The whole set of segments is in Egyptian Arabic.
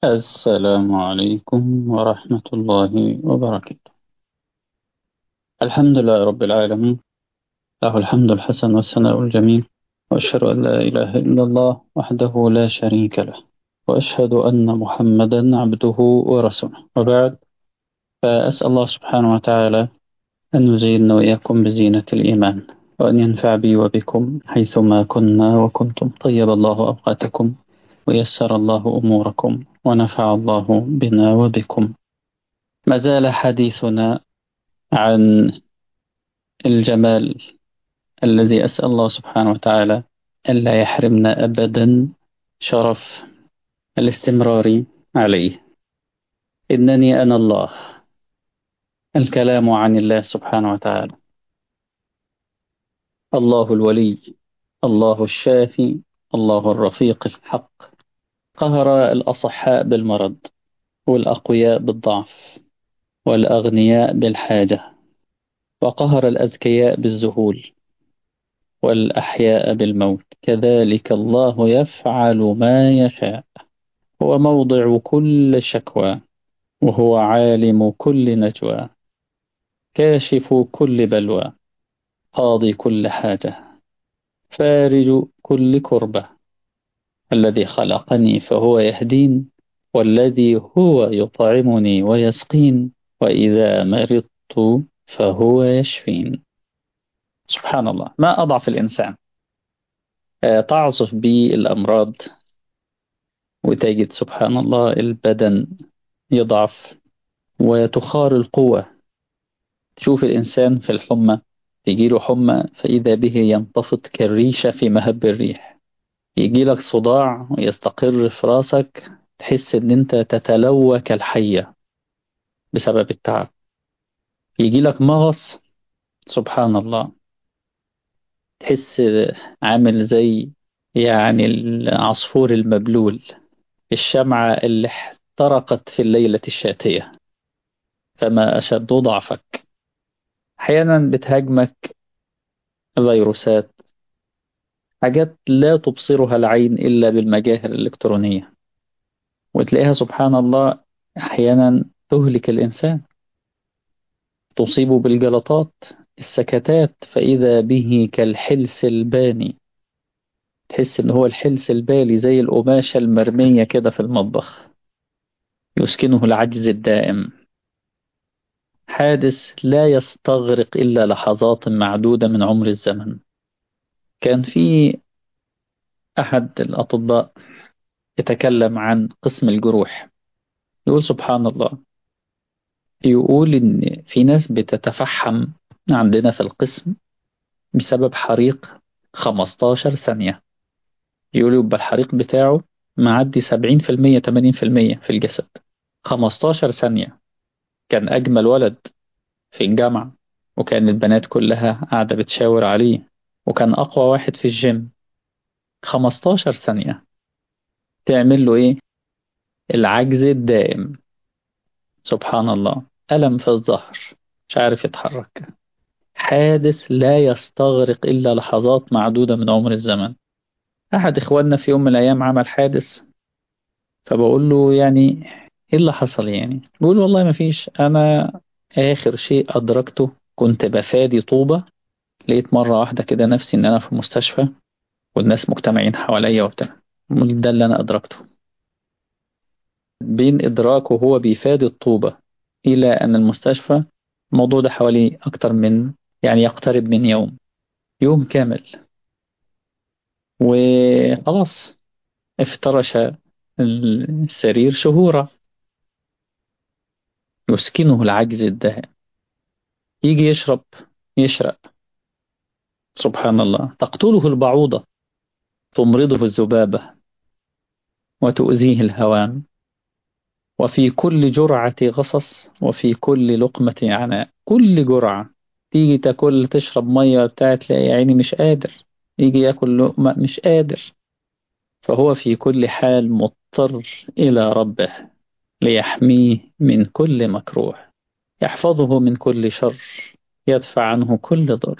السلام عليكم ورحمة الله وبركاته الحمد لله رب العالمين له الحمد الحسن والثناء الجميل وأشهد أن لا إله إلا الله وحده لا شريك له وأشهد أن محمدا عبده ورسوله وبعد فأسأل الله سبحانه وتعالى أن يزيننا وإياكم بزينة الإيمان وأن ينفع بي وبكم حيثما كنا وكنتم طيب الله أوقاتكم ويسر الله أموركم ونفع الله بنا وبكم ما زال حديثنا عن الجمال الذي أسأل الله سبحانه وتعالى ألا يحرمنا أبدا شرف الاستمرار عليه إنني أنا الله الكلام عن الله سبحانه وتعالى الله الولي الله الشافي الله الرفيق الحق قهر الأصحاء بالمرض والأقوياء بالضعف والأغنياء بالحاجة وقهر الأذكياء بالذهول والأحياء بالموت كذلك الله يفعل ما يشاء هو موضع كل شكوى وهو عالم كل نجوى كاشف كل بلوى قاضي كل حاجة فارج كل كربة الذي خلقني فهو يهدين والذي هو يطعمني ويسقين وإذا مرضت فهو يشفين سبحان الله ما أضعف الإنسان تعصف به الأمراض وتجد سبحان الله البدن يضعف وتخار القوة تشوف الإنسان في الحمى يجيله حمى فإذا به ينتفض كالريشة في مهب الريح يجي لك صداع ويستقر في راسك تحس ان انت تتلوى كالحية بسبب التعب يجي لك مغص سبحان الله تحس عامل زي يعني العصفور المبلول الشمعة اللي احترقت في الليلة الشاتية فما أشد ضعفك أحيانا بتهاجمك فيروسات حاجات لا تبصرها العين إلا بالمجاهر الإلكترونية وتلاقيها سبحان الله أحيانا تهلك الإنسان تصيبه بالجلطات السكتات فإذا به كالحلس الباني تحس إن هو الحلس البالي زي القماشة المرمية كده في المطبخ يسكنه العجز الدائم حادث لا يستغرق إلا لحظات معدودة من عمر الزمن كان في أحد الأطباء يتكلم عن قسم الجروح يقول سبحان الله يقول إن في ناس بتتفحم عندنا في القسم بسبب حريق 15 ثانية يقول يبقى الحريق بتاعه معدي 70% 80% في الجسد 15 ثانية كان أجمل ولد في الجامعة وكان البنات كلها قاعدة بتشاور عليه وكان أقوى واحد في الجيم 15 ثانية تعمل له إيه العجز الدائم سبحان الله ألم في الظهر مش عارف يتحرك حادث لا يستغرق إلا لحظات معدودة من عمر الزمن أحد إخواننا في يوم من الأيام عمل حادث فبقول له يعني إيه اللي حصل يعني بيقول والله ما فيش أنا آخر شيء أدركته كنت بفادي طوبة لقيت مرة واحدة كده نفسي إن أنا في المستشفى والناس مجتمعين حواليا وبتاع ده اللي أنا أدركته بين إدراكه هو بيفادي الطوبة إلى أن المستشفى الموضوع ده حوالي أكتر من يعني يقترب من يوم يوم كامل وخلاص افترش السرير شهورا يسكنه العجز الدائم يجي يشرب يشرق سبحان الله تقتله البعوضة تمرضه الذبابة وتؤذيه الهوام وفي كل جرعة غصص وفي كل لقمة عناء كل جرعة تيجي تاكل تشرب مية بتاع تلاقي يا عيني مش قادر يجي ياكل لقمة مش قادر فهو في كل حال مضطر إلى ربه ليحميه من كل مكروه يحفظه من كل شر يدفع عنه كل ضر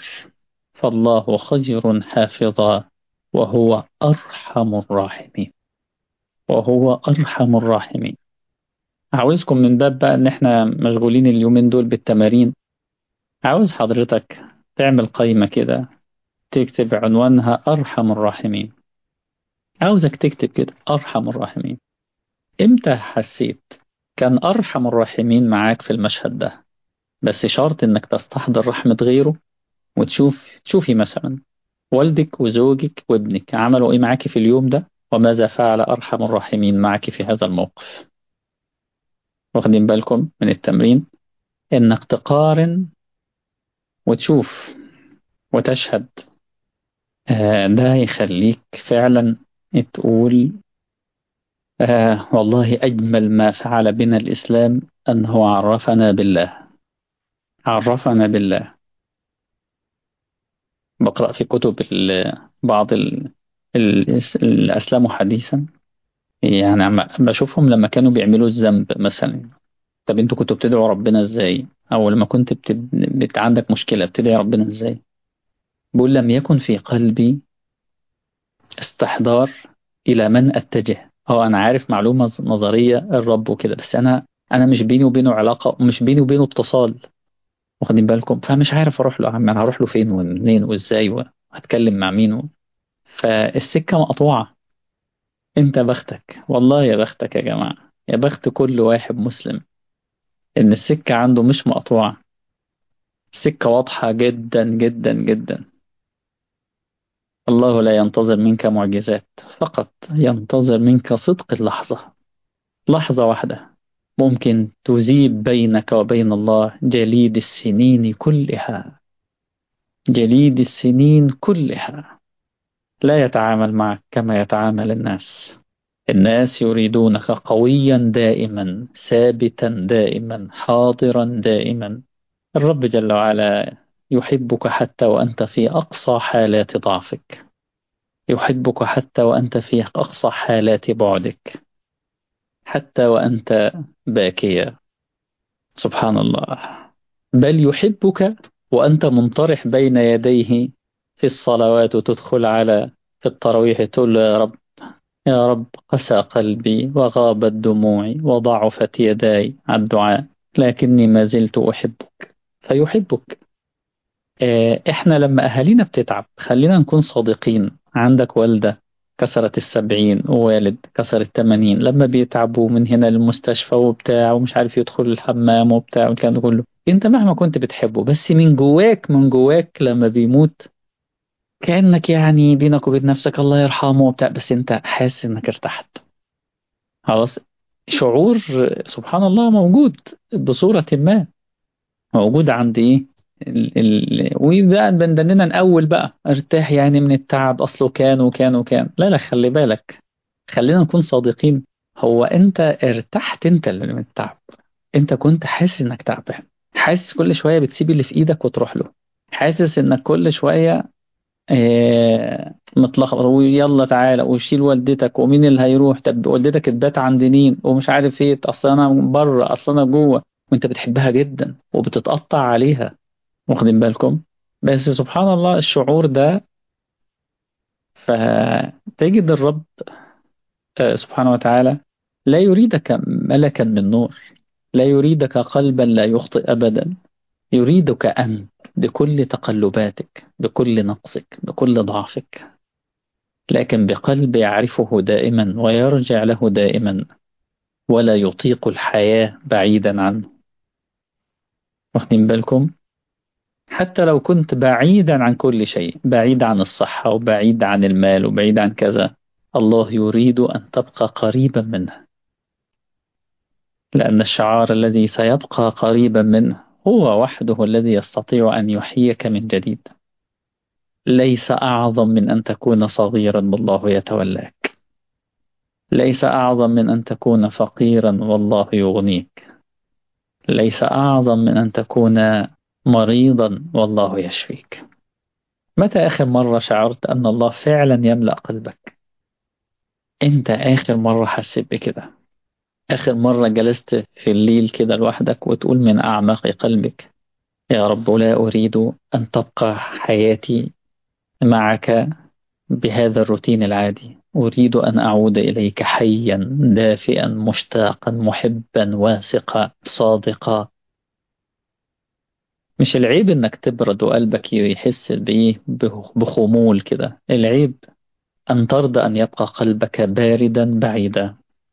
فالله خير حافظا وهو أرحم الراحمين وهو أرحم الراحمين عاوزكم من باب بقى إن إحنا مشغولين اليومين دول بالتمارين عاوز حضرتك تعمل قايمة كده تكتب عنوانها أرحم الراحمين عاوزك تكتب كده أرحم الراحمين إمتى حسيت كان أرحم الراحمين معاك في المشهد ده بس شرط إنك تستحضر رحمة غيره وتشوف تشوفي مثلا والدك وزوجك وابنك عملوا إيه معاك في اليوم ده وماذا فعل أرحم الراحمين معك في هذا الموقف واخدين بالكم من التمرين إنك تقارن وتشوف وتشهد آه ده يخليك فعلا تقول آه والله أجمل ما فعل بنا الإسلام أنه عرفنا بالله عرفنا بالله بقرأ في كتب بعض ال اللي أسلموا حديثا يعني بشوفهم لما كانوا بيعملوا الذنب مثلا طب انتوا كنتوا بتدعوا ربنا ازاي او لما كنت بتد... بت... عندك مشكلة بتدعي ربنا ازاي بقول لم يكن في قلبي استحضار الى من اتجه هو انا عارف معلومة نظرية الرب وكده بس انا انا مش بيني وبينه علاقة ومش بيني وبينه اتصال واخدين بالكم فمش عارف اروح له انا هروح له فين ومنين وازاي وهتكلم مع مين و... فالسكة مقطوعة انت بختك والله يا بختك يا جماعة يا بخت كل واحد مسلم ان السكة عنده مش مقطوعة سكة واضحة جدا جدا جدا الله لا ينتظر منك معجزات فقط ينتظر منك صدق اللحظة لحظة واحدة ممكن تذيب بينك وبين الله جليد السنين كلها جليد السنين كلها لا يتعامل معك كما يتعامل الناس الناس يريدونك قويا دائما ثابتا دائما حاضرا دائما الرب جل وعلا يحبك حتى وأنت في أقصى حالات ضعفك يحبك حتى وأنت في أقصى حالات بعدك حتى وأنت باكيا سبحان الله بل يحبك وأنت منطرح بين يديه في الصلوات وتدخل على في التراويح تقول يا رب يا رب قسى قلبي وغابت دموعي وضعفت يداي على الدعاء لكني ما زلت أحبك فيحبك احنا لما أهالينا بتتعب خلينا نكون صادقين عندك والدة كسرت السبعين ووالد كسر التمانين لما بيتعبوا من هنا للمستشفى وبتاع ومش عارف يدخل الحمام وبتاع والكلام ده كله انت مهما كنت بتحبه بس من جواك من جواك لما بيموت كأنك يعني بينك وبين نفسك الله يرحمه وبتاع بس انت حاسس انك ارتحت خلاص شعور سبحان الله موجود بصورة ما موجود عند ايه ال ال وبقى بندننا نأول بقى ارتاح يعني من التعب اصله كان وكان وكان لا لا خلي بالك خلينا نكون صادقين هو انت ارتحت انت اللي من التعب انت كنت حاسس انك تعبان حاسس كل شوية بتسيب اللي في ايدك وتروح له حاسس انك كل شوية اه متلخبط ويلا تعالى وشيل والدتك ومين اللي هيروح طب والدتك تبات عند مين ومش عارف ايه اصل انا بره اصل انا جوه وانت بتحبها جدا وبتتقطع عليها واخدين بالكم بس سبحان الله الشعور ده فتجد الرب سبحانه وتعالى لا يريدك ملكا من نور لا يريدك قلبا لا يخطئ أبدا يريدك أنت بكل تقلباتك بكل نقصك بكل ضعفك لكن بقلب يعرفه دائما ويرجع له دائما ولا يطيق الحياة بعيدا عنه واخدين بالكم حتى لو كنت بعيدا عن كل شيء بعيد عن الصحة وبعيد عن المال وبعيد عن كذا الله يريد أن تبقى قريبا منه لأن الشعار الذي سيبقى قريبا منه هو وحده الذي يستطيع أن يحييك من جديد ليس أعظم من أن تكون صغيرا والله يتولاك ليس أعظم من أن تكون فقيرا والله يغنيك ليس أعظم من أن تكون مريضا والله يشفيك متى آخر مرة شعرت أن الله فعلا يملأ قلبك أنت آخر مرة حسيت بكده آخر مرة جلست في الليل كده لوحدك وتقول من أعماق قلبك يا رب لا أريد أن تبقى حياتي معك بهذا الروتين العادي أريد أن أعود إليك حيا دافئا مشتاقا محبا واثقا صادقا مش العيب انك تبرد وقلبك يحس بايه بخمول كده العيب ان ترضى ان يبقى قلبك باردا بعيدا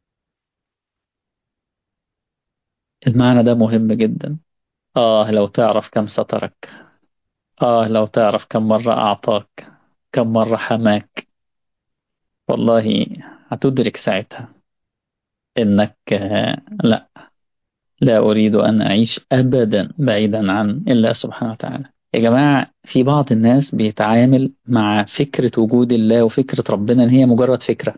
المعنى ده مهم جدا اه لو تعرف كم سترك اه لو تعرف كم مرة اعطاك كم مرة حماك والله هتدرك ساعتها انك آه لا لا أريد أن أعيش أبدا بعيدا عن الله سبحانه وتعالى يا جماعة في بعض الناس بيتعامل مع فكرة وجود الله وفكرة ربنا إن هي مجرد فكرة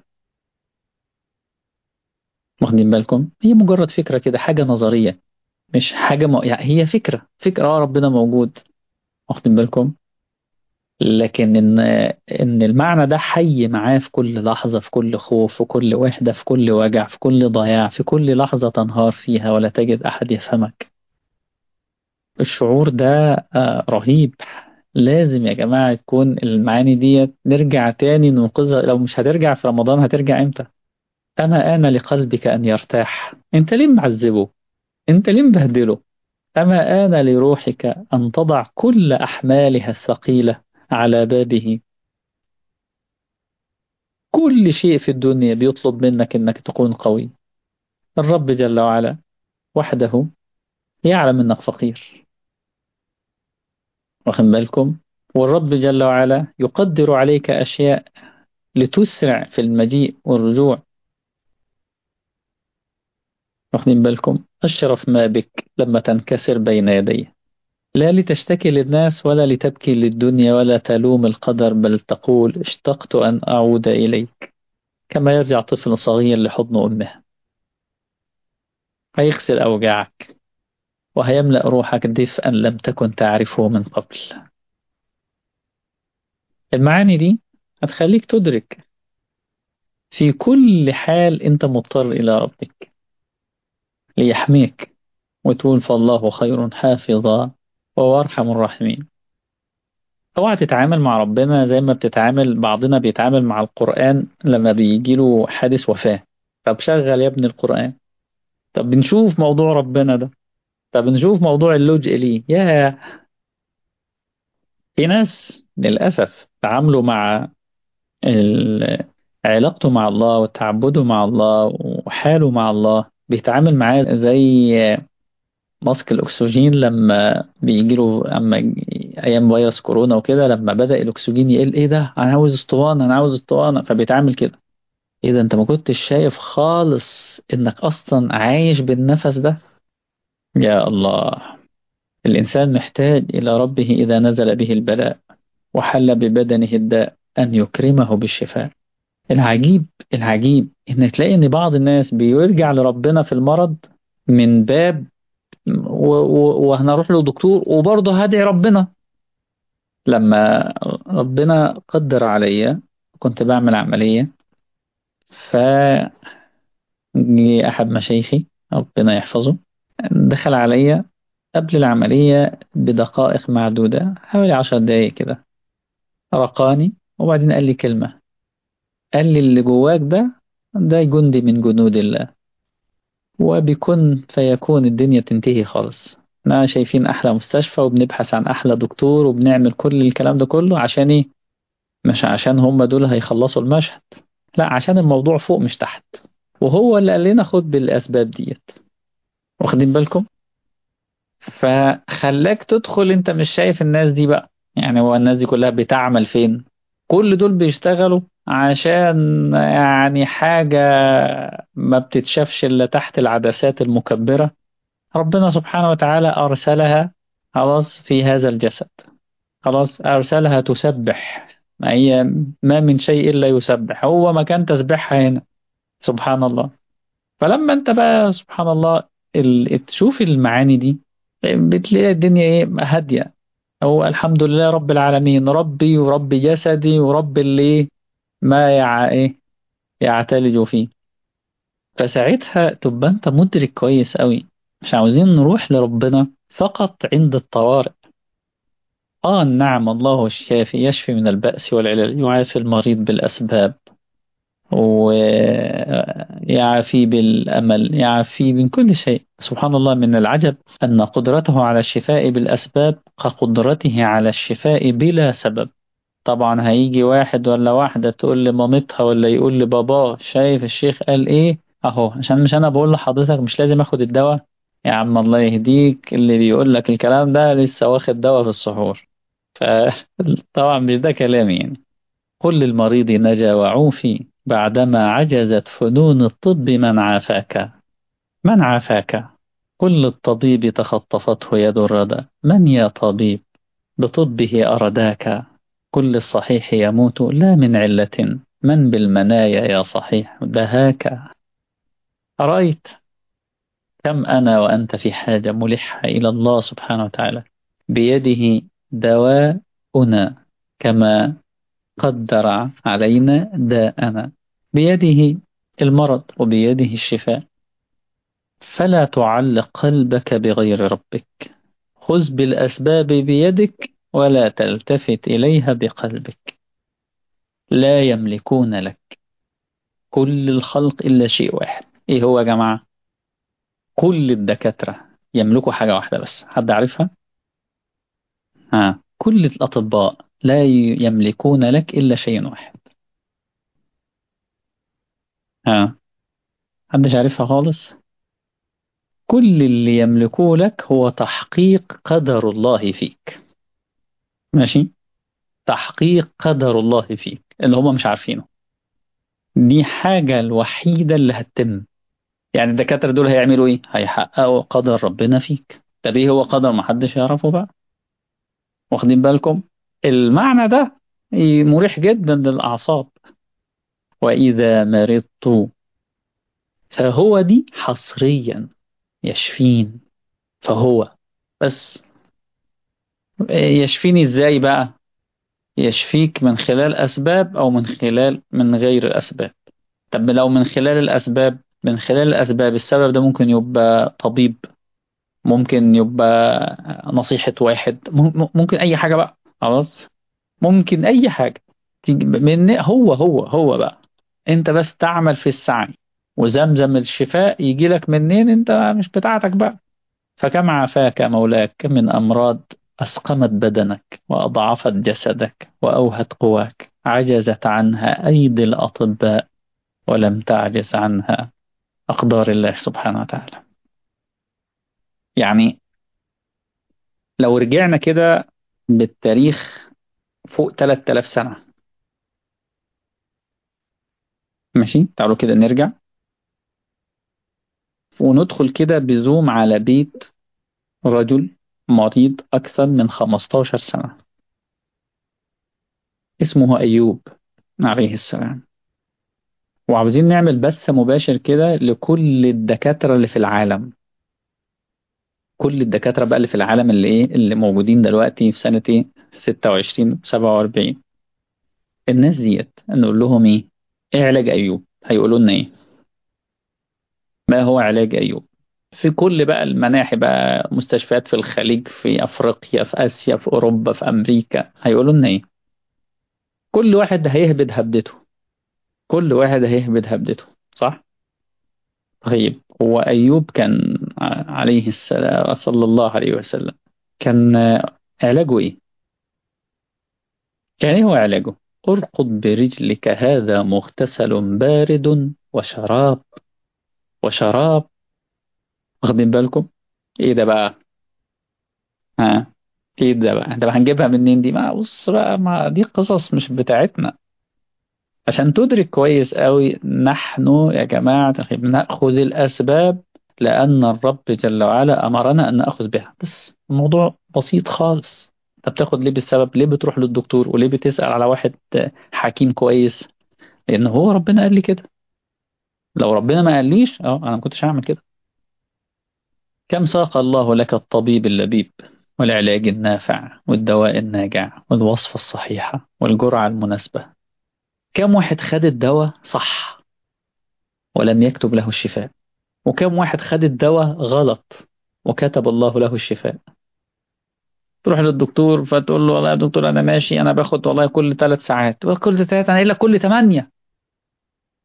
واخدين بالكم هي مجرد فكرة كده حاجة نظرية مش حاجة م... يعني هي فكرة فكرة اه ربنا موجود واخدين بالكم لكن إن إن المعنى ده حي معاه في كل لحظة في كل خوف في كل وحدة في كل وجع في كل ضياع في كل لحظة تنهار فيها ولا تجد أحد يفهمك الشعور ده رهيب لازم يا جماعة تكون المعاني دي نرجع تاني ننقذها لو مش هترجع في رمضان هترجع امتى أما آن لقلبك أن يرتاح أنت ليه معذبه أنت ليه مبهدله أما آن لروحك أن تضع كل أحمالها الثقيلة على بابه كل شيء في الدنيا بيطلب منك انك تكون قوي الرب جل وعلا وحده يعلم انك فقير واخد بالكم والرب جل وعلا يقدر عليك اشياء لتسرع في المجيء والرجوع واخدين بالكم اشرف ما بك لما تنكسر بين يديه لا لتشتكي للناس ولا لتبكي للدنيا ولا تلوم القدر بل تقول اشتقت أن أعود إليك كما يرجع طفل صغير لحضن أمه هيغسل أوجاعك وهيملأ روحك دفئا لم تكن تعرفه من قبل المعاني دي هتخليك تدرك في كل حال أنت مضطر إلى ربك ليحميك وتقول فالله خير حافظا وهو أرحم الراحمين اوعى تتعامل مع ربنا زي ما بتتعامل بعضنا بيتعامل مع القرآن لما بيجيله حادث وفاة طب شغل يا ابن القرآن طب بنشوف موضوع ربنا ده طب نشوف موضوع اللجء ليه يا في ناس للأسف تعاملوا مع علاقته مع الله وتعبده مع الله وحاله مع الله بيتعامل معاه زي ماسك الأكسجين لما بيجي له أما أيام فيروس كورونا وكده لما بدأ الأكسجين يقل إيه ده أنا عاوز اسطوانة أنا عاوز اسطوانة فبيتعامل كده إيه ده أنت ما كنتش شايف خالص إنك أصلا عايش بالنفس ده يا الله الإنسان محتاج إلى ربه إذا نزل به البلاء وحل ببدنه الداء أن يكرمه بالشفاء العجيب العجيب إن تلاقي إن بعض الناس بيرجع لربنا في المرض من باب وهنروح له دكتور وبرضه هدعي ربنا لما ربنا قدر عليا كنت بعمل عملية ف جه أحد مشايخي ربنا يحفظه دخل عليا قبل العملية بدقائق معدودة حوالي عشر دقايق كده رقاني وبعدين قال لي كلمة قال لي اللي جواك ده ده جندي من جنود الله وبكن فيكون الدنيا تنتهي خالص احنا شايفين أحلى مستشفى وبنبحث عن أحلى دكتور وبنعمل كل الكلام ده كله عشان إيه؟ مش عشان هم دول هيخلصوا المشهد لا عشان الموضوع فوق مش تحت وهو اللي قال لنا خد بالأسباب ديت واخدين بالكم فخلاك تدخل انت مش شايف الناس دي بقى يعني هو الناس دي كلها بتعمل فين كل دول بيشتغلوا عشان يعني حاجة ما بتتشافش إلا تحت العدسات المكبرة ربنا سبحانه وتعالى أرسلها خلاص في هذا الجسد خلاص أرسلها تسبح ما هي ما من شيء إلا يسبح هو مكان تسبحها هنا سبحان الله فلما أنت بقى سبحان الله تشوف المعاني دي بتلاقي الدنيا ايه هادية هو الحمد لله رب العالمين ربي ورب جسدي ورب اللي ما يع ايه يعتلج فيه فساعتها تبقى انت مدرك كويس قوي مش عاوزين نروح لربنا فقط عند الطوارئ اه نعم الله الشافي يشفي من البأس والعلل يعافي المريض بالأسباب ويعفي بالأمل يعفي من كل شيء سبحان الله من العجب أن قدرته على الشفاء بالأسباب كقدرته على الشفاء بلا سبب طبعا هيجي واحد ولا واحدة تقول لمامتها ولا يقول لباباه شايف الشيخ قال ايه اهو عشان مش انا بقول لحضرتك مش لازم اخد الدواء يا عم الله يهديك اللي بيقول لك الكلام ده لسه واخد دواء في السحور فطبعا مش ده كلامي يعني قل للمريض نجا وعوفي بعدما عجزت فنون الطب من عافاك من عافاك قل للطبيب تخطفته يد الردى من يا طبيب بطبه أرداك كل الصحيح يموت لا من علة من بالمنايا يا صحيح دهاك أرأيت كم أنا وأنت في حاجة ملحة إلى الله سبحانه وتعالى بيده دواؤنا كما قدر علينا داءنا بيده المرض وبيده الشفاء فلا تعلق قلبك بغير ربك خذ بالأسباب بيدك ولا تلتفت إليها بقلبك لا يملكون لك كل الخلق إلا شيء واحد إيه هو يا جماعة كل الدكاترة يملكوا حاجة واحدة بس حد عارفها ها كل الأطباء لا يملكون لك إلا شيء واحد ها محدش عارفها خالص كل اللي يملكوه لك هو تحقيق قدر الله فيك ماشي تحقيق قدر الله فيك اللي هم مش عارفينه دي حاجة الوحيدة اللي هتتم يعني الدكاترة دول هيعملوا ايه هيحققوا قدر ربنا فيك طب ايه هو قدر محدش يعرفه بقى واخدين بالكم المعنى ده مريح جدا للأعصاب وإذا مرضت فهو دي حصريا يشفين فهو بس يشفيني ازاي بقى يشفيك من خلال أسباب أو من خلال من غير الأسباب طب لو من خلال الأسباب من خلال الأسباب السبب ده ممكن يبقى طبيب ممكن يبقى نصيحة واحد ممكن أي حاجة بقى خلاص ممكن أي حاجة من هو هو هو بقى أنت بس تعمل في السعي وزمزم الشفاء يجي لك منين أنت مش بتاعتك بقى فكم عافاك مولاك من أمراض أسقمت بدنك وأضعفت جسدك وأوهت قواك عجزت عنها أيدي الأطباء ولم تعجز عنها أقدار الله سبحانه وتعالى يعني لو رجعنا كده بالتاريخ فوق 3000 سنة ماشي تعالوا كده نرجع وندخل كده بزوم على بيت رجل مريض أكثر من 15 سنة اسمه أيوب عليه السلام وعاوزين نعمل بث مباشر كده لكل الدكاترة اللي في العالم كل الدكاترة بقى اللي في العالم اللي ايه اللي موجودين دلوقتي في سنة ايه 26 47 الناس ديت نقول لهم ايه ايه علاج ايوب هيقولوا لنا ايه ما هو علاج ايوب في كل بقى المناحي بقى مستشفيات في الخليج في افريقيا في اسيا في اوروبا في امريكا هيقولوا لنا ايه كل واحد هيهبد هبدته كل واحد هيهبد هبدته صح طيب هو أيوب كان عليه السلام صلى الله عليه وسلم كان علاجه إيه؟ كان إيه هو علاجه؟ ارقد برجلك هذا مغتسل بارد وشراب وشراب واخدين بالكم؟ إيه ده بقى؟ ها؟ إيه ده بقى؟ ده هنجيبها منين دي؟ ما بص بقى ما دي قصص مش بتاعتنا عشان تدرك كويس قوي نحن يا جماعة نأخذ الأسباب لأن الرب جل وعلا أمرنا أن نأخذ بها بس الموضوع بسيط خالص أنت بتاخد ليه بالسبب ليه بتروح للدكتور وليه بتسأل على واحد حكيم كويس لأن هو ربنا قال لي كده لو ربنا ما قاليش اه أنا ما كنتش هعمل كده كم ساق الله لك الطبيب اللبيب والعلاج النافع والدواء الناجع والوصفة الصحيحة والجرعة المناسبة كم واحد خد الدواء صح ولم يكتب له الشفاء وكم واحد خد الدواء غلط وكتب الله له الشفاء تروح للدكتور فتقول له والله يا دكتور انا ماشي انا باخد والله كل ثلاث ساعات وكل ثلاث انا قايل لك كل ثمانية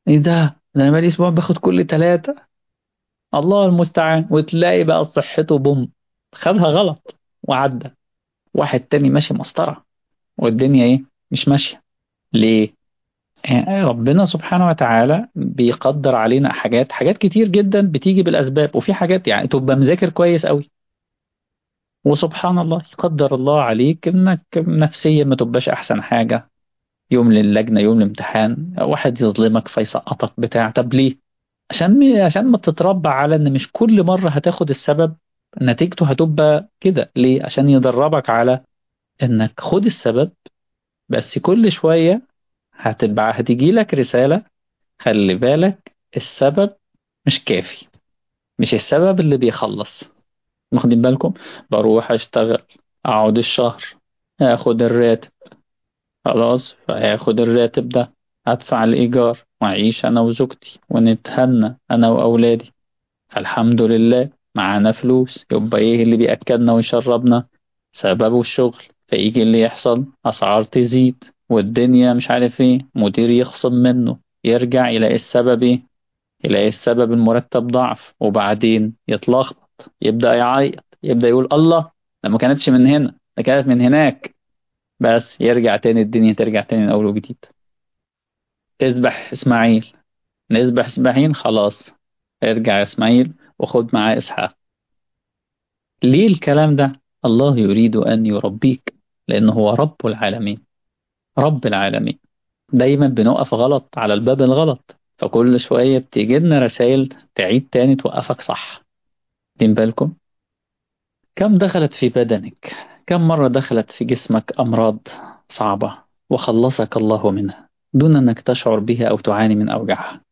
ايه ده ده انا بقالي اسبوع باخد كل ثلاثة الله المستعان وتلاقي بقى صحته بوم خدها غلط وعدى واحد تاني ماشي مسطرة والدنيا ايه مش ماشية ليه آه، ربنا سبحانه وتعالى بيقدر علينا حاجات حاجات كتير جدا بتيجي بالأسباب وفي حاجات يعني تبقى مذاكر كويس قوي وسبحان الله يقدر الله عليك انك نفسيا ما تبقاش احسن حاجة يوم للجنة يوم الامتحان واحد يظلمك فيسقطك بتاع طب ليه عشان عشان ما تتربى على ان مش كل مرة هتاخد السبب نتيجته هتبقى كده ليه عشان يدربك على انك خد السبب بس كل شوية هتبقى هتيجي لك رسالة خلي بالك السبب مش كافي مش السبب اللي بيخلص واخدين بالكم بروح اشتغل اقعد الشهر اخد الراتب خلاص فاخد الراتب ده ادفع الايجار واعيش انا وزوجتي ونتهنى انا واولادي الحمد لله معانا فلوس يبقى ايه اللي بيأكلنا ويشربنا سببه الشغل فيجي اللي يحصل اسعار تزيد والدنيا مش عارف ايه مدير يخصم منه يرجع يلاقي السبب ايه يلاقي السبب المرتب ضعف وبعدين يتلخبط يبدأ يعيط يبدأ يقول الله ده ما كانتش من هنا ده كانت من هناك بس يرجع تاني الدنيا ترجع تاني من أول وجديد اذبح إسماعيل نذبح إسماعيل خلاص ارجع إسماعيل وخد معاه إسحاق ليه الكلام ده الله يريد أن يربيك لأنه هو رب العالمين رب العالمين دايما بنقف غلط على الباب الغلط فكل شوية بتيجي لنا رسائل تعيد تاني توقفك صح دين بالكم كم دخلت في بدنك كم مرة دخلت في جسمك أمراض صعبة وخلصك الله منها دون أنك تشعر بها أو تعاني من أوجاعها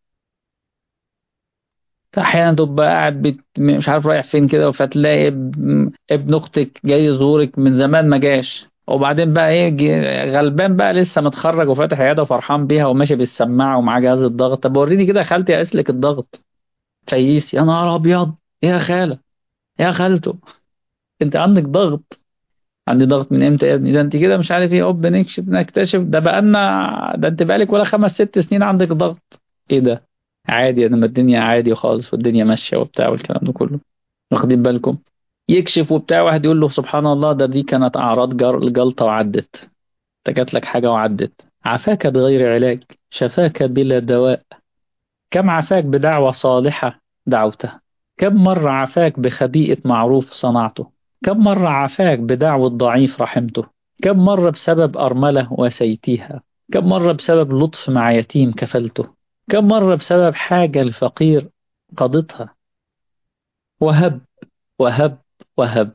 أحيانا تبقى قاعد بت... مش عارف رايح فين كده فتلاقي اب... ابن أختك جاي يزورك من زمان ما جاش وبعدين بقى ايه غلبان بقى لسه متخرج وفاتح عياده وفرحان بيها وماشي بالسماعه ومعاه جهاز الضغط طب وريني كده خالتي اقيس لك الضغط فيقيس يا نهار ابيض يا خاله يا خالته انت عندك ضغط عندي ضغط من امتى يا ابني ده انت كده مش عارف ايه اوب نكتشف ده بقالنا ده انت بقالك ولا خمس ست سنين عندك ضغط ايه ده عادي انا الدنيا عادي خالص والدنيا ماشيه وبتاع والكلام ده كله واخدين بالكم يكشف وبتاع واحد يقول له سبحان الله ده دي كانت اعراض جلطه وعدت ده جات لك حاجه وعدت عافاك بغير علاج شفاك بلا دواء كم عافاك بدعوه صالحه دعوتها كم مره عافاك بخبيئه معروف صنعته كم مرة عافاك بدعوة ضعيف رحمته كم مرة بسبب أرملة وسيتيها كم مرة بسبب لطف مع يتيم كفلته كم مرة بسبب حاجة لفقير قضتها وهب وهب وهب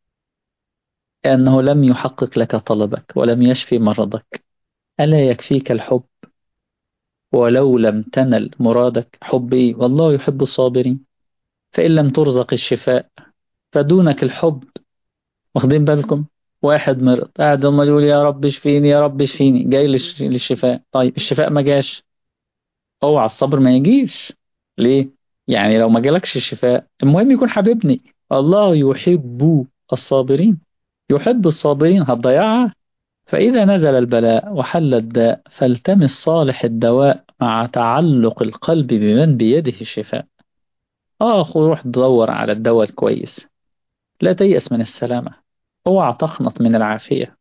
أنه لم يحقق لك طلبك ولم يشفي مرضك ألا يكفيك الحب ولو لم تنل مرادك حب إيه والله يحب الصابرين فإن لم ترزق الشفاء فدونك الحب واخدين بالكم واحد مرض قاعد هم يقول يا رب اشفيني يا رب اشفيني جاي للشفاء طيب الشفاء ما جاش اوعى الصبر ما يجيش ليه يعني لو ما جالكش الشفاء المهم يكون حبيبني الله يحب الصابرين يحب الصابرين هتضيعها فإذا نزل البلاء وحل الداء فالتمس صالح الدواء مع تعلق القلب بمن بيده الشفاء آه روح تدور على الدواء الكويس لا تيأس من السلامة اوعى تقنط من العافية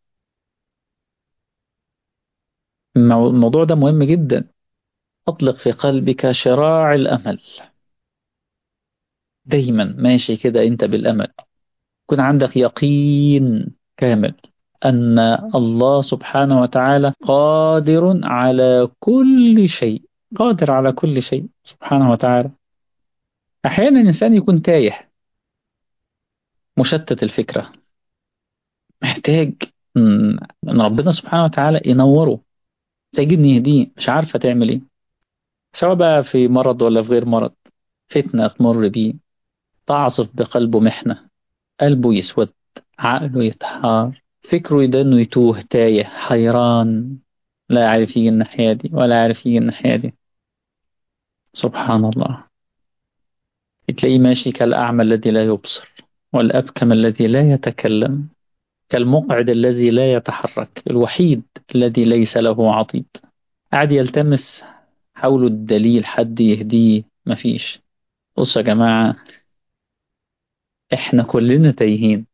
الموضوع ده مهم جدا أطلق في قلبك شراع الأمل دايما ماشي كده أنت بالأمل يكون عندك يقين كامل أن الله سبحانه وتعالى قادر على كل شيء قادر على كل شيء سبحانه وتعالى أحيانا الإنسان يكون تايه مشتت الفكرة محتاج ان ربنا سبحانه وتعالى ينوره محتاج ان يهديه مش عارفه تعمل ايه سواء بقى في مرض ولا في غير مرض فتنه تمر بيه تعصف بقلبه محنه قلبه يسود عقله يتحار فكره يدنه يتوه تايه حيران لا عارف يجي الناحيه دي ولا عارف يجي الناحيه دي سبحان الله تلاقيه ماشي كالأعمى الذي لا يبصر والأبكم الذي لا يتكلم كالمقعد الذي لا يتحرك الوحيد الذي ليس له عضيد قاعد يلتمس حاولوا الدليل حد يهديه مفيش بصوا يا جماعة احنا كلنا تايهين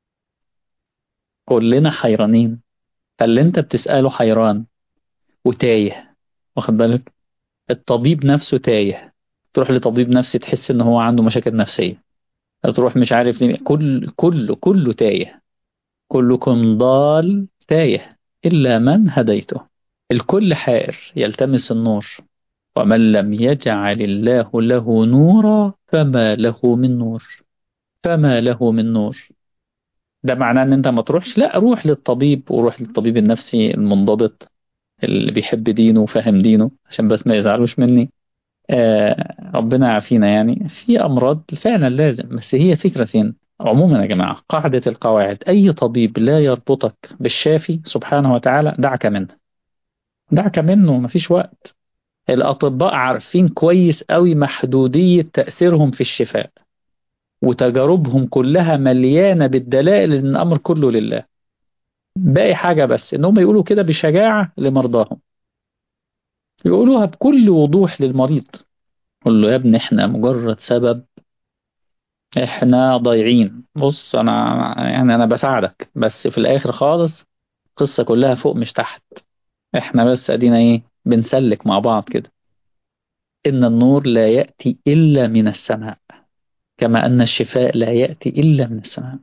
كلنا حيرانين فاللي انت بتسأله حيران وتايه واخد بالك الطبيب نفسه تايه تروح لطبيب نفسي تحس ان هو عنده مشاكل نفسية تروح مش عارف ليه كل كله كله تايه كلكم ضال تايه إلا من هديته الكل حائر يلتمس النور ومن لم يجعل الله له نورا فما له من نور فما له من نور ده معناه ان انت ما تروحش لا روح للطبيب وروح للطبيب النفسي المنضبط اللي بيحب دينه وفاهم دينه عشان بس ما يزعلوش مني آه ربنا يعافينا يعني في امراض فعلا لازم بس هي فكرة فين عموما يا جماعة قاعدة القواعد اي طبيب لا يربطك بالشافي سبحانه وتعالى دعك منه دعك منه مفيش وقت الأطباء عارفين كويس قوي محدودية تأثيرهم في الشفاء وتجاربهم كلها مليانة بالدلائل إن الأمر كله لله باقي حاجة بس إنهم يقولوا كده بشجاعة لمرضاهم يقولوها بكل وضوح للمريض قول له يا ابني احنا مجرد سبب احنا ضايعين بص انا يعني انا بساعدك بس في الاخر خالص القصة كلها فوق مش تحت احنا بس ادينا ايه بنسلك مع بعض كده ان النور لا يأتي الا من السماء كما ان الشفاء لا يأتي الا من السماء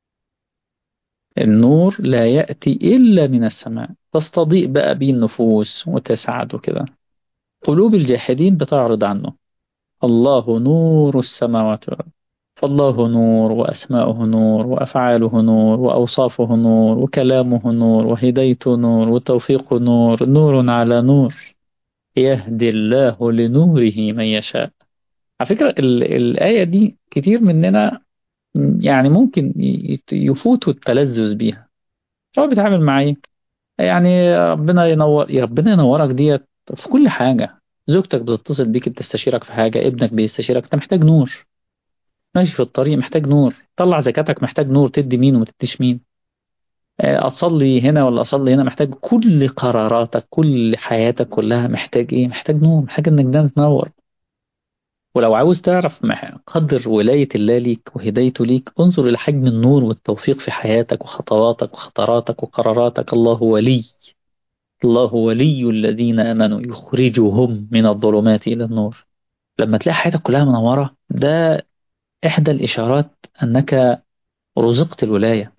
النور لا يأتي الا من السماء تستضيء بقى بيه النفوس وتسعد وكده قلوب الجاحدين بتعرض عنه الله نور السماوات والأرض فالله نور وأسماؤه نور وأفعاله نور وأوصافه نور وكلامه نور وهديته نور وتوفيقه نور نور على نور يهدي الله لنوره من يشاء على فكرة ال- الآية دي كتير مننا يعني ممكن يفوتوا التلذذ بيها هو بيتعامل مع ايه يعني ربنا ينور يا ربنا ينورك ديت في كل حاجة زوجتك بتتصل بيك بتستشيرك في حاجة ابنك بيستشيرك انت محتاج نور ماشي في الطريق محتاج نور طلع زكاتك محتاج نور تدي مين وما تديش مين اصلي هنا ولا اصلي هنا محتاج كل قراراتك كل حياتك كلها محتاج ايه محتاج نور محتاج انك ده تنور ولو عاوز تعرف قدر ولاية الله ليك وهدايته ليك انظر إلى حجم النور والتوفيق في حياتك وخطواتك وخطراتك وقراراتك الله ولي الله ولي الذين آمنوا يخرجهم من الظلمات إلى النور لما تلاقي حياتك كلها منورة ده إحدى الإشارات أنك رزقت الولاية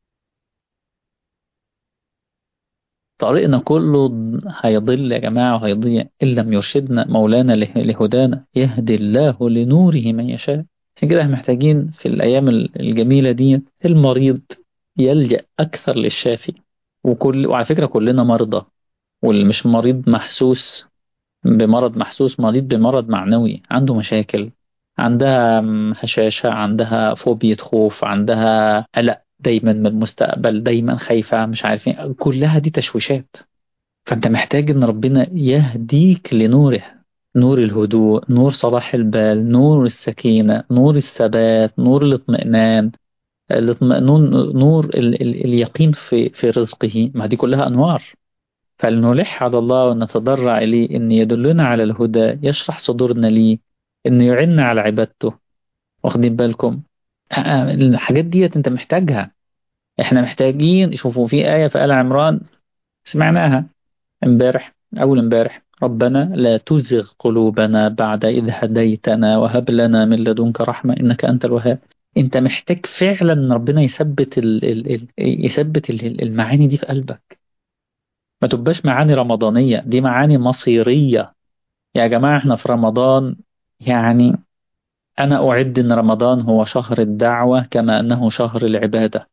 طريقنا كله هيضل يا جماعة وهيضيع إن لم يرشدنا مولانا لهدانا يهدي الله لنوره من يشاء عشان كده احنا محتاجين في الأيام الجميلة دي المريض يلجأ أكثر للشافي وكل وعلى فكرة كلنا مرضى واللي مش مريض محسوس بمرض محسوس مريض بمرض معنوي عنده مشاكل عندها هشاشة عندها فوبيا خوف عندها قلق دايما من المستقبل دايما خايفة مش عارفين كلها دي تشويشات فانت محتاج ان ربنا يهديك لنوره نور الهدوء نور صلاح البال نور السكينة نور الثبات نور الاطمئنان الاطمئنان نور ال ال اليقين في في رزقه ما دي كلها انوار فلنلح على الله ونتضرع إليه إن يدلنا على الهدى يشرح صدورنا ليه إنه يعنا على عبادته واخدين بالكم الحاجات ديت أنت محتاجها إحنا محتاجين شوفوا في آية في آل عمران سمعناها امبارح أول امبارح ربنا لا تزغ قلوبنا بعد إذ هديتنا وهب لنا من لدنك رحمة إنك أنت الوهاب أنت محتاج فعلا إن ربنا يثبت ال ال ال يثبت المعاني دي في قلبك ما تبقاش معاني رمضانية دي معاني مصيرية يا جماعة احنا في رمضان يعني أنا أعد أن رمضان هو شهر الدعوة كما أنه شهر العبادة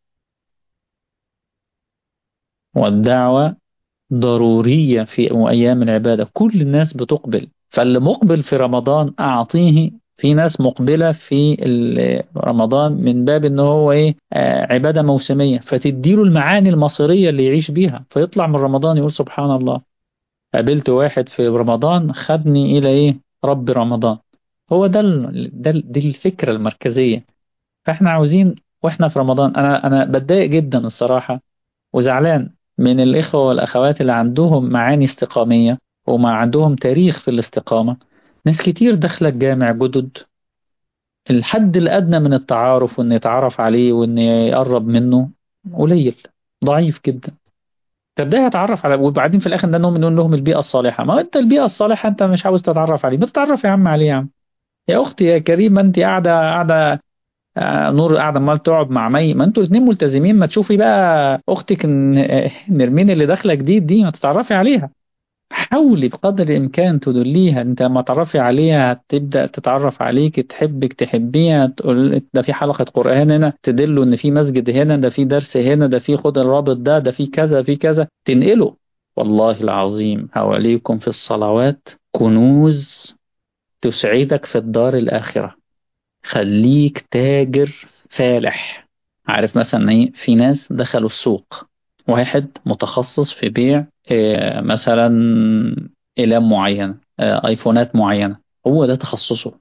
والدعوة ضرورية في أيام العبادة كل الناس بتقبل فاللي مقبل في رمضان أعطيه في ناس مقبلة في رمضان من باب ان هو ايه آه عبادة موسمية فتديله المعاني المصيرية اللي يعيش بيها فيطلع من رمضان يقول سبحان الله قابلت واحد في رمضان خدني الى ايه رب رمضان هو ده ده دي الفكرة المركزية فاحنا عاوزين واحنا في رمضان انا انا بتضايق جدا الصراحة وزعلان من الاخوة والاخوات اللي عندهم معاني استقامية وما عندهم تاريخ في الاستقامة ناس كتير داخلة الجامع جدد الحد الأدنى من التعارف وإن يتعرف عليه وإن يقرب منه قليل ضعيف جدا تبدأ يتعرف على وبعدين في الآخر ده نقوم نقول لهم البيئة الصالحة ما أنت البيئة الصالحة أنت مش عاوز تتعرف عليه ما تتعرف يا عم عليه يا عم يا أختي يا كريمة أنت قاعدة قاعدة آه نور قاعدة عمال تقعد مع مي ما أنتوا الاثنين ملتزمين ما تشوفي بقى أختك نرمين اللي داخلة جديد دي ما تتعرفي عليها حاولي بقدر الإمكان تدليها أنت لما تعرفي عليها هتبدأ تتعرف عليك تحبك تحبيها تقول ده في حلقة قرآن هنا تدله إن في مسجد هنا ده في درس هنا ده في خد الرابط ده ده في كذا في كذا تنقله والله العظيم حواليكم في الصلوات كنوز تسعدك في الدار الآخرة خليك تاجر فالح عارف مثلا ايه في ناس دخلوا السوق واحد متخصص في بيع إيه مثلا اقلام معينه آه ايفونات معينه هو ده تخصصه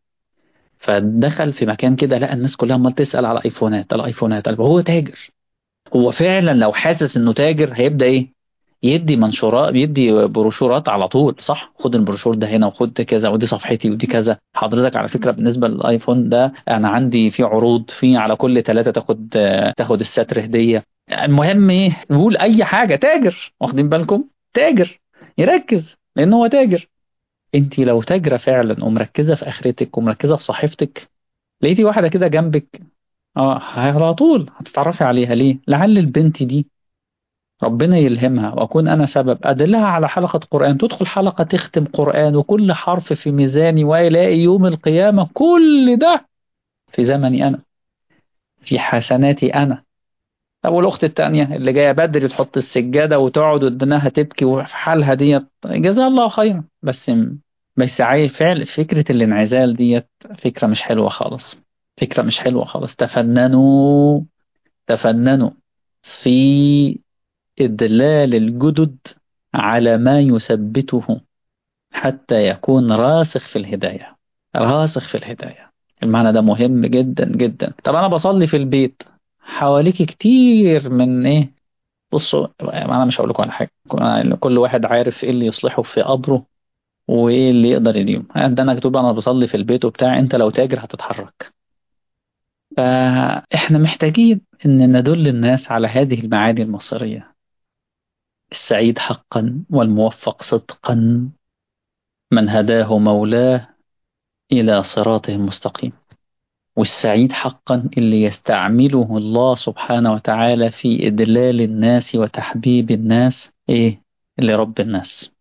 فدخل في مكان كده لقى الناس كلها عمال تسال على ايفونات الايفونات هو تاجر هو فعلا لو حاسس انه تاجر هيبدا ايه يدي منشورات يدي بروشورات على طول صح خد البروشور ده هنا وخد كذا ودي صفحتي ودي كذا حضرتك على فكره بالنسبه للايفون ده انا عندي في عروض في على كل ثلاثه تاخد تاخد الستر هديه المهم ايه نقول اي حاجه تاجر واخدين بالكم تاجر يركز لان هو تاجر انت لو تاجره فعلا ومركزه في اخرتك ومركزه في صحيفتك لقيتي واحده كده جنبك اه على طول هتتعرفي عليها ليه لعل البنت دي ربنا يلهمها وأكون أنا سبب أدلها على حلقة قرآن تدخل حلقة تختم قرآن وكل حرف في ميزاني ويلاقي يوم القيامة كل ده في زمني أنا في حسناتي أنا أو الأخت التانية اللي جاية بدري تحط السجادة وتقعد قدامها تبكي وفي حالها ديت جزاها الله خيرا بس بس عايز فعل فكرة الانعزال ديت فكرة مش حلوة خالص فكرة مش حلوة خالص تفننوا تفننوا في إدلال الجدد على ما يثبته حتى يكون راسخ في الهداية راسخ في الهداية المعنى ده مهم جدا جدا طب أنا بصلي في البيت حواليك كتير من إيه بصوا أنا مش هقول لكم على حاجة كل واحد عارف إيه اللي يصلحه في قبره وإيه اللي يقدر يديم ده أنا كتب أنا بصلي في البيت وبتاع أنت لو تاجر هتتحرك فإحنا محتاجين إن ندل الناس على هذه المعاني المصرية السعيد حقا والموفق صدقا من هداه مولاه إلى صراطه المستقيم والسعيد حقا اللي يستعمله الله سبحانه وتعالى في إدلال الناس وتحبيب الناس إيه لرب الناس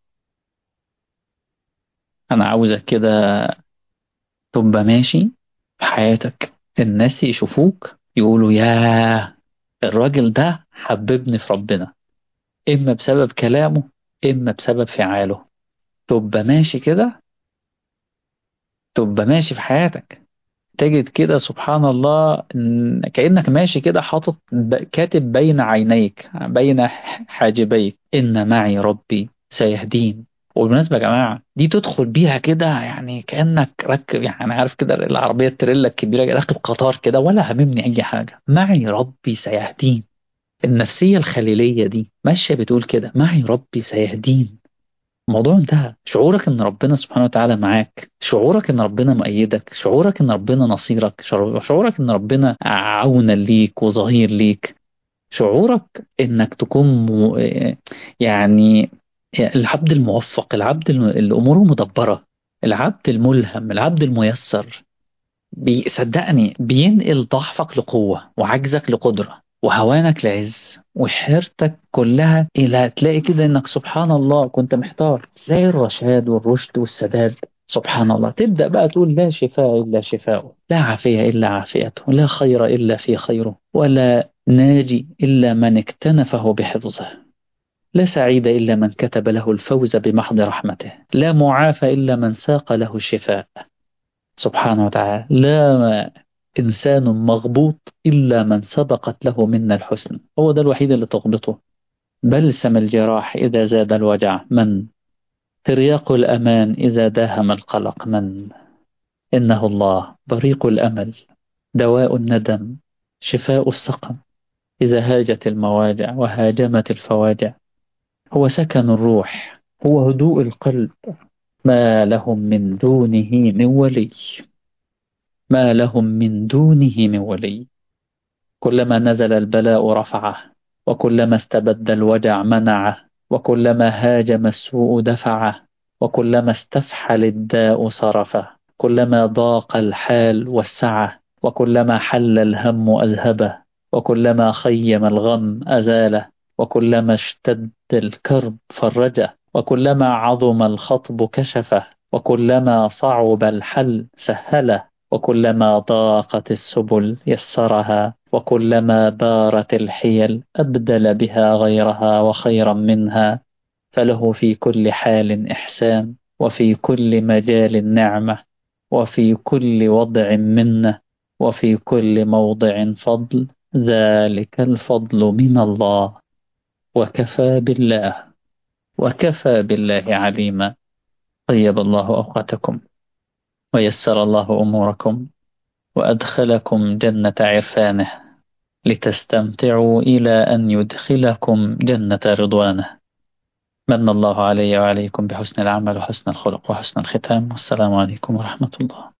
أنا عاوزك كده تبقى ماشي في حياتك الناس يشوفوك يقولوا يا الراجل ده حببني في ربنا إما بسبب كلامه إما بسبب فعاله تبقى ماشي كده تبقى ماشي في حياتك تجد كده سبحان الله كأنك ماشي كده حاطط كاتب بين عينيك بين حاجبيك إن معي ربي سيهدين وبالمناسبة يا جماعة دي تدخل بيها كده يعني كأنك ركب يعني عارف كده العربية التريلا الكبيرة راكب قطار كده ولا هممني أي حاجة معي ربي سيهدين النفسية الخليلية دي ماشية بتقول كده معي ربي سيهدين الموضوع انتهى شعورك ان ربنا سبحانه وتعالى معاك شعورك ان ربنا مؤيدك شعورك ان ربنا نصيرك شعورك ان ربنا عونا ليك وظهير ليك شعورك انك تكون يعني العبد الموفق العبد اللي اموره مدبرة العبد الملهم العبد الميسر صدقني بينقل ضعفك لقوة وعجزك لقدرة وهوانك لعز وحيرتك كلها إلى تلاقي كده إنك سبحان الله كنت محتار تلاقي الرشاد والرشد والسداد سبحان الله تبدأ بقى تقول لا شفاء إلا شفاؤه لا عافية إلا عافيته لا خير إلا في خيره ولا ناجي إلا من اكتنفه بحفظه لا سعيد إلا من كتب له الفوز بمحض رحمته لا معافى إلا من ساق له الشفاء سبحانه وتعالى لا إنسان مغبوط إلا من سبقت له منا الحسن هو ده الوحيد اللي تغبطه بلسم الجراح إذا زاد الوجع من ترياق الأمان إذا داهم القلق من إنه الله بريق الأمل دواء الندم شفاء السقم إذا هاجت المواجع وهاجمت الفواجع هو سكن الروح هو هدوء القلب ما لهم من دونه من ولي ما لهم من دونه من ولي كلما نزل البلاء رفعه وكلما استبد الوجع منعه وكلما هاجم السوء دفعه وكلما استفحل الداء صرفه كلما ضاق الحال وسعه وكلما حل الهم أذهبه وكلما خيم الغم أزاله وكلما اشتد الكرب فرجه وكلما عظم الخطب كشفه وكلما صعب الحل سهله وكلما ضاقت السبل يسرها وكلما بارت الحيل أبدل بها غيرها وخيرا منها فله في كل حال إحسان وفي كل مجال نعمة وفي كل وضع منة وفي كل موضع فضل ذلك الفضل من الله وكفى بالله وكفى بالله عليما طيب الله أوقاتكم ويسر الله أموركم وأدخلكم جنة عرفانه لتستمتعوا إلى أن يدخلكم جنة رضوانه من الله علي وعليكم بحسن العمل وحسن الخلق وحسن الختام والسلام عليكم ورحمة الله